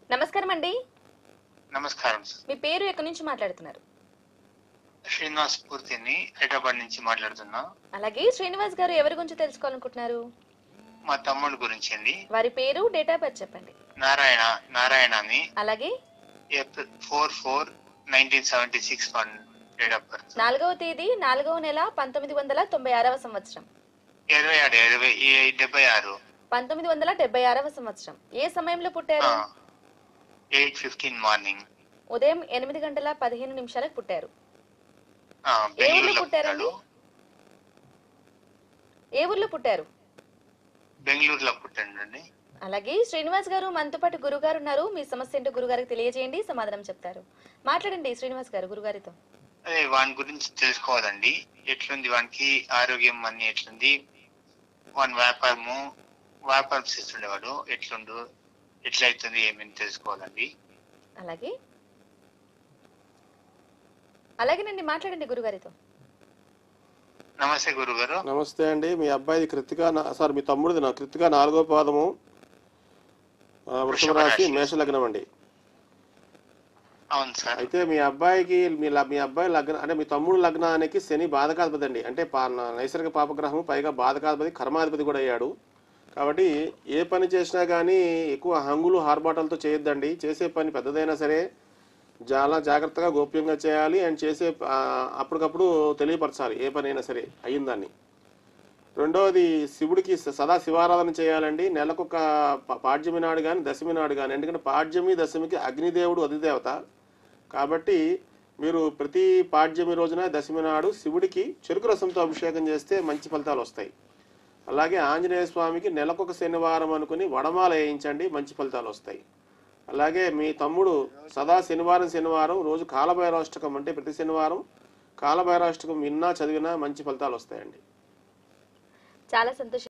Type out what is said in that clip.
నమస్కారం అండి నమస్కారం మీ పేరు ఎక్కడి నుంచి మాట్లాడుతున్నారు శ్రీనివాస్ పూర్తిని హైదరాబాద్ నుంచి మాట్లాడుతున్నా అలాగే శ్రీనివాస్ గారు ఎవరి గురించి తెలుసుకోవాలనుకుంటున్నారు మా తమ్ముడు గురించి అండి వారి పేరు డేట్ ఆఫ్ బర్త్ చెప్పండి నారాయణ నారాయణ అని అలాగే April four four nineteen seventy six one date of birth నాలుగవ తేదీ నాలుగవ నెల పంతొమ్మిది వందల తొంభై ఆరవ సంవత్సరం ఇరవై ఆరు ఇరవై ఈ- డెబ్బై ఆరు పంతొమ్మిది వందల డెబ్బై ఆరవ సంవత్సరం ఏ సమయంలో పుట్టారు ఎయిట్ ఫిఫ్టీన్ మార్నింగ్ ఉదయం ఎనిమిది గంటల పదిహేను నిమిషాలకు పుట్టారు ఆ, ఏ ఊర్లో బెంగళూరులో పుట్టారండి? పుట్టాడు ఏ ఊర్లో పుట్టారు బెంగళూరులో పుట్టాడండి అలాగే శ్రీనివాస్ గారు మనతో పాటు గురుగారు ఉన్నారు మీ సమస్య ఏంటో గురుగారికి తెలియజేయండి సమాధానం చెప్తారు మాట్లాడండి శ్రీనివాస్ గారు గురుగారితో అదే వాని గురించి తెలుసుకోవాలండి ఎట్లుంది వానికి ఆరోగ్యం అన్ని ఎట్లుంది వాని వ్యాపారము వ్యాపారం చేస్తుండేవాడు ఎట్లుండు ఎట్లయితుంది ఏమని తెలుసుకోవాలండి అలాగే అలాగేనండి మాట్లాడండి గురుగారితో నమస్తే గురుగారు నమస్తే అండి మీ అబ్బాయిది కృతిక నా- సార్ మీ తమ్ముడిది నా కృతిక నాలుగో పాదము ఆ, వృషభ రాశి మేషలగ్నం అండి అవును సార్ అయితే మీ అబ్బాయికి మీ ల- మీ అబ్బాయి లగ్న అంటే మీ తమ్ముడు లగ్నానికి శని బాధకాధిపతి అండి అంటే పా- నైసర్గిక పాపగ్రహం పైగా బాధకాధిపతి కర్మాధిపతి కూడా అయ్యాడు కాబట్టి ఏ పని చేసినా కానీ ఎక్కువ హంగులు హార్బాటలతో చేయొద్దండి చేసే పని పెద్దదైనా సరే చాలా జాగ్రత్తగా గోప్యంగా చేయాలి అండ్ చేసే ఆ, అప్పటికప్పుడు తెలియపరచాలి ఏ పని అయినా సరే అయ్యిందాన్ని రెండవది శివుడికి స- సదా శివారాధన చేయాలండి నెలకొక ప- పాడ్యమి నాడు కానీ దశమి నాడు కానీ ఎందుకంటే పాడ్యమి దశమికి అగ్నిదేవుడు అధిదేవత కాబట్టి మీరు ప్రతి పాడ్యమి రోజున దశమి నాడు శివుడికి చెరుకు రసంతో అభిషేకం చేస్తే మంచి ఫలితాలు వస్తాయి అలాగే ఆంజనేయ స్వామికి నెలకొక శనివారం అనుకుని వడమాల వేయించండి మంచి ఫలితాలు వస్తాయి అలాగే మీ తమ్ముడు సదా శనివారం శనివారం రోజు కాలభైరాష్టకం అంటే ప్రతి శనివారం కాలభైరాష్టకం విన్నా చదివినా మంచి ఫలితాలు వస్తాయండి చాలా సంతోషం